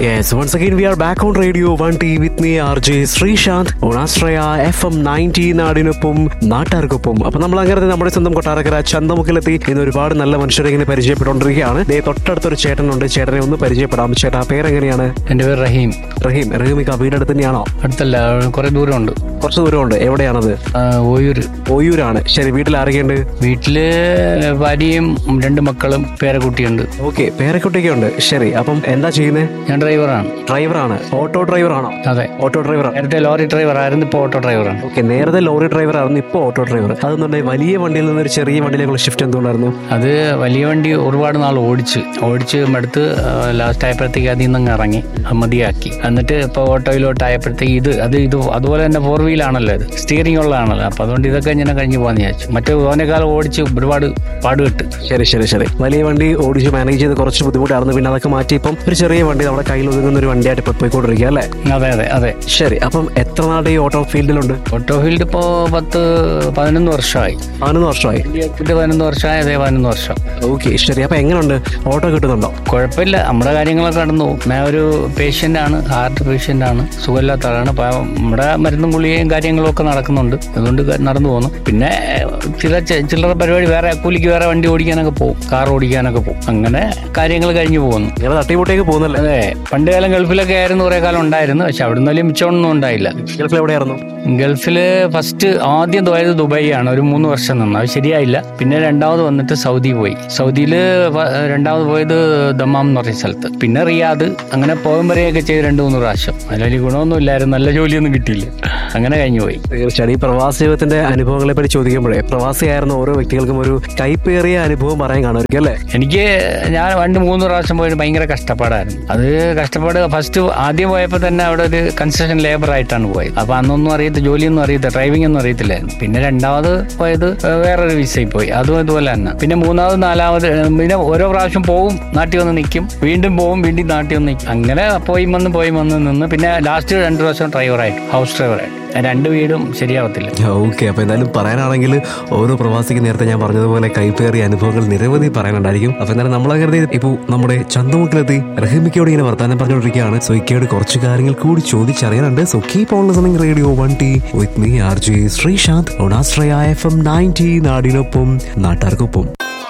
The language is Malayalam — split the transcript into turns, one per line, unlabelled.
Yes, once again we are back on Radio 1T with me RJ Sreesanth ഓണാശ്രയ എഫ് എം നയൻറ്റി നാടിനൊപ്പം നാട്ടുകാർക്കൊപ്പം അപ്പൊ നമ്മൾ അങ്ങനെ നമ്മുടെ സ്വന്തം കൊട്ടാരക്കര ചന്തമുക്കിലെത്തി ഇന്ന് ഒരുപാട് നല്ല മനുഷ്യരെ ഇങ്ങനെ പരിചയപ്പെട്ടുകൊണ്ടിരിക്കുകയാണ് ദേ തൊട്ടടുത്തൊരു ചേട്ടനുണ്ട് ചേട്ടനെ ഒന്ന് പരിചയപ്പെടാം ചേട്ടാ പേരെങ്ങനെയാണ്
എൻ്റെ പേര് റഹീം
റഹീം റഹീമിക്ക വീടടുത്ത് തന്നെയാണോ
അടുത്തല്ല കുറെ ദൂരമുണ്ട്
കുറച്ച് ദൂരമുണ്ട് എവിടെയാണത്
ആ, ഓയൂര്
ഓയൂരാണ് ശരി വീട്ടിൽ ആരൊക്കെയുണ്ട്
വീട്ടില് ഭാര്യയും രണ്ട് മക്കളും പേരക്കുട്ടിയുണ്ട്
ഓക്കെ പേരക്കുട്ടിയൊക്കെ ഉണ്ട് ശരി അപ്പം എന്താ ചെയ്യുന്നത്
ഞാൻ ഡ്രൈവറാണ്
ഡ്രൈവറാണ് ഓട്ടോ ഡ്രൈവറാണോ
അതെ
ഓട്ടോ ഡ്രൈവറാണ്
നേരത്തെ ലോറി ഡ്രൈവർ ആയിരുന്നു ഇപ്പോൾ ഓട്ടോ ഡ്രൈവറാണ്
ഓക്കെ നേരത്തെ ലോറി ഡ്രൈവർ ആയിരുന്നു ഇപ്പോൾ ഓട്ടോ ഡ്രൈവർ അതെന്നുണ്ടെങ്കിൽ വലിയ വണ്ടിയിൽ നിന്ന് ഒരു ചെറിയ വണ്ടിയിലേക്കുള്ള ഷിഫ്റ്റ് എന്തുകൊണ്ടായിരുന്നു
അത് വലിയ വണ്ടി ഒരുപാട് നാൾ ഓടിച്ച് ഓടിച്ച് മടുത്ത് ലാസ്റ്റ് ആയപ്പോഴത്തേക്ക് അതിൽ നിന്ന് ഇറങ്ങി അത് മതിയാക്കി എന്നിട്ട് ഇപ്പോൾ ഓട്ടോയിലോട്ട് ആയപ്പോഴത്തേക്ക് ഇത് അത് ഇത് അതുപോലെ തന്നെ ഫോർ വീലാണല്ലോ ഇത് സ്റ്റിയറിംഗ് ഉള്ളതാണല്ലോ അപ്പോൾ അതുകൊണ്ട് ഇതൊക്കെ ഇങ്ങനെ കഴിഞ്ഞ് പോകാന്ന് വിചാരിച്ചു മറ്റേ ഓനേക്കാൾ ഓടിച്ച് ഒരുപാട് പാടുപെട്ട്
ശരി ശരി ശരി വലിയ വണ്ടി ഓടിച്ച് മാനേജ് ചെയ്ത് കുറച്ച് ബുദ്ധിമുട്ടായിരുന്നു പിന്നെ അതൊക്കെ മാറ്റി ഇപ്പം ഒരു ചെറിയ വണ്ടി നമ്മുടെ കയ്യിൽ ഒതുങ്ങുന്ന ഒരു വണ്ടിയായിട്ട് ഇപ്പോൾ പോയിക്കൊണ്ടിരിക്കുക അല്ലേ
അതെ അതെ അതെ
ശരി അപ്പം എത്ര നാളുടെ ഈ ഓട്ടോ ഫീൽഡിലുണ്ട്
ഓട്ടോ ഫീൽഡ് ഇപ്പോൾ പത്ത് പതിനൊന്ന് വർഷമായി
പതിനൊന്ന് വർഷമായി
ഇത് പതിനൊന്ന് വർഷമായി അതേ പതിനൊന്ന് വർഷം
ഓക്കെ ശരി അപ്പം എങ്ങനെയുണ്ട് ഓട്ടോ കിട്ടുന്നുണ്ടോ
കുഴപ്പമില്ല നമ്മുടെ കാര്യങ്ങളൊക്കെ നടന്നു പോകും. ഞാൻ ഒരു പേഷ്യൻ്റ് ആണ് ഹാർട്ട് പേഷ്യൻ്റ് ആണ് സുഖമില്ലാത്ത ആളാണ് അപ്പം നമ്മുടെ മരുന്നും ഗുളികയും കാര്യങ്ങളും ഒക്കെ നടക്കുന്നുണ്ട് അതുകൊണ്ട് ക- നടന്നു പോകുന്നു പിന്നെ ചില ചെ- ചില്ലറ പരിപാടി വേറെ കൂലിക്ക് വേറെ വണ്ടി ഓടിക്കാനൊക്കെ പോകും കാർ ഓടിക്കാനൊക്കെ പോകും അങ്ങനെ കാര്യങ്ങൾ കഴിഞ്ഞു പോകുന്നു
നിങ്ങൾ തട്ടിമുട്ടേക്ക് പോകുന്നല്ലേ
അതെ പണ്ട് കാലം ഗൾഫിലൊക്കെ ആയിരുന്നു കുറേ കാലം ഉണ്ടായിരുന്നു പക്ഷെ അവിടെ നിന്നും മിച്ചമൊന്നും ഉണ്ടായില്ല
ഗൾഫിൽ എവിടെയായിരുന്നു
ഗൾഫില് ഫസ്റ്റ് ആദ്യം പോയത് ദുബായി ആണ് ഒരു മൂന്ന് വർഷം നിന്ന് അത് ശരിയായില്ല പിന്നെ രണ്ടാമത് വന്നിട്ട് സൗദി പോയി സൗദിയിൽ രണ്ടാമത് പോയത് ദമാം എന്ന് പറയുന്ന സ്ഥലത്ത് പിന്നെ റിയാദ് അങ്ങനെ പോകും വരെയൊക്കെ ചെയ്ത് രണ്ട് മൂന്ന് പ്രാവശ്യം അതിൽ വലിയ ഗുണമൊന്നും ഇല്ലായിരുന്നു നല്ല ജോലിയൊന്നും കിട്ടിയില്ല അങ്ങനെ കഴിഞ്ഞു പോയി
തീർച്ചയായും ഈ പ്രവാസ ജീവിതത്തിന്റെ അനുഭവങ്ങളെ പറ്റി ചോദിക്കുമ്പോഴേ പ്രവാസിയായിരുന്ന ഓരോ വ്യക്തികൾക്കും ഒരു കൈപ്പേറിയ അനുഭവം പറയാൻ കാണുമായിരിക്കും അല്ലേ
എനിക്ക് ഞാൻ രണ്ട് മൂന്ന് പ്രാവശ്യം പോയിട്ട് ഭയങ്കര കഷ്ടപ്പാടായിരുന്നു അത് കഷ്ടപ്പാട് ഫസ്റ്റ് ആദ്യം പോയപ്പോൾ തന്നെ അവിടെ ഒരു കൺസ്ട്രക്ഷൻ ലേബർ ആയിട്ടാണ് പോയത് അപ്പൊ അന്നൊന്നും അറിയത്തില്ല ജോലിയൊന്നും അറിയത്തില്ല ഡ്രൈവിംഗ് ഒന്നും അറിയത്തില്ലായിരുന്നു പിന്നെ രണ്ടാമത് പോയത് വേറൊരു വിസയിൽ പോയി അതും ഇതുപോലെ തന്നെ പിന്നെ മൂന്നാമത് നാലാമത് പിന്നെ ഓരോ പ്രാവശ്യം പോവും നാട്ടിൽ വന്ന് നിൽക്കും വീണ്ടും പോവും വീണ്ടും നാട്ടിൽ വന്ന് നിൽക്കും അങ്ങനെ പോയി വന്ന് പോയി വന്ന് നിന്ന് പിന്നെ ലാസ്റ്റ് രണ്ട് പ്രാവശ്യം ഡ്രൈവറായിട്ട് ഹൗസ് ഡ്രൈവറായിട്ട് രണ്ട് വീടും ശരിയാവത്തില്ല
ഓക്കെ അപ്പൊ എന്തായാലും പറയാനാണെങ്കിൽ ഓരോ പ്രവാസിക്ക് നേരത്തെ ഞാൻ പറഞ്ഞതുപോലെ കൈപ്പേറിയ അനുഭവങ്ങൾ നിരവധി പറയാനുണ്ടായിരിക്കും അപ്പൊ എന്തായാലും നമ്മൾ കരുതി ഇപ്പൊ നമ്മുടെ ചന്തമുക്കിലെത്തി റഹീമിക്കയോട് ഇങ്ങനെ വർത്താനം പറഞ്ഞുകൊണ്ടിരിക്കുകയാണ് സോ ഇക്കയോട് കുറച്ച് കാര്യങ്ങൾ കൂടി ചോദിച്ചറിയാനുണ്ട് so keep on listening radio one T with me R J Sreesanth ഓണാശ്രയ എഫ് എം നയൻറ്റി നാടിനൊപ്പം നാട്ടാർക്കൊപ്പം